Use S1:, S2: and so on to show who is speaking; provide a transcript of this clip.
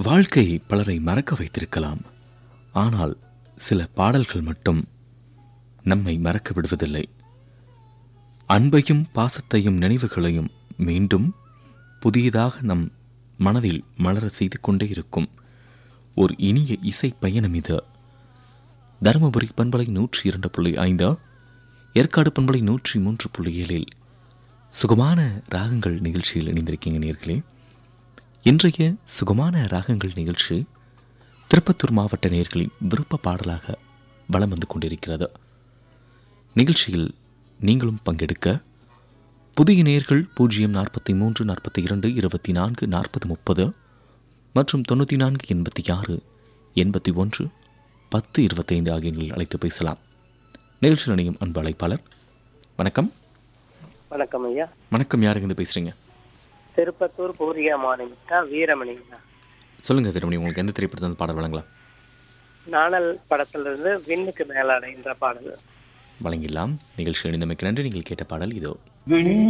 S1: வாழ்க்கை பலரை மறக்க வைத்திருக்கலாம் ஆனால் சில பாடல்கள் மட்டும் நம்மை மறக்க விடுவதில்லை அன்பையும் பாசத்தையும் நினைவுகளையும் மீண்டும் புதியதாக நம் மனதில் மலர செய்து கொண்டே இருக்கும் ஒரு இனிய இசை பயணம் இது தருமபுரி பண்பலை நூற்றி இரண்டு புள்ளி ஐந்து ஏற்காடு பண்பலை நூற்றி மூன்று புள்ளி ஏழில் சுகமான ராகங்கள் நிகழ்ச்சியில் இணைந்திருக்கீங்க நேர்களே இன்றைய சுகமான ராகங்கள் நிகழ்ச்சி திருப்பத்தூர் மாவட்ட நேர்களின் விருப்ப பாடலாக வலம் வந்து கொண்டிருக்கிறது நிகழ்ச்சியில் நீங்களும் பங்கெடுக்க புதிய நேர்கள் பூஜ்ஜியம் நாற்பத்தி மூன்று நாற்பத்தி இரண்டு இருபத்தி நான்கு நாற்பது முப்பது மற்றும் தொண்ணூற்றி நான்கு எண்பத்தி ஆறு எண்பத்தி ஒன்று பத்து இருபத்தைந்து ஆகியங்களில் அழைத்து பேசலாம் நிகழ்ச்சியில் இணையும் அன்பு அழைப்பாளர் வணக்கம்
S2: வணக்கம் ஐயா
S1: வணக்கம் யாருங்க இருந்து பேசுறீங்க
S2: திருப்பத்தூர் பூரியா மாநிலத்தா வீரமணிங்களா
S1: சொல்லுங்க வீரமணி உங்களுக்கு எந்த திரைப்படத்தில் இருந்து பாடல் வழங்கலாம்
S2: நாணல் படத்திலிருந்து விண்ணுக்கு மேலாடை என்ற பாடல்
S1: வழங்கிடலாம் நிகழ்ச்சி இணைந்தமைக்கு நன்றி நீங்கள் கேட்ட பாடல் இதோ
S3: விண்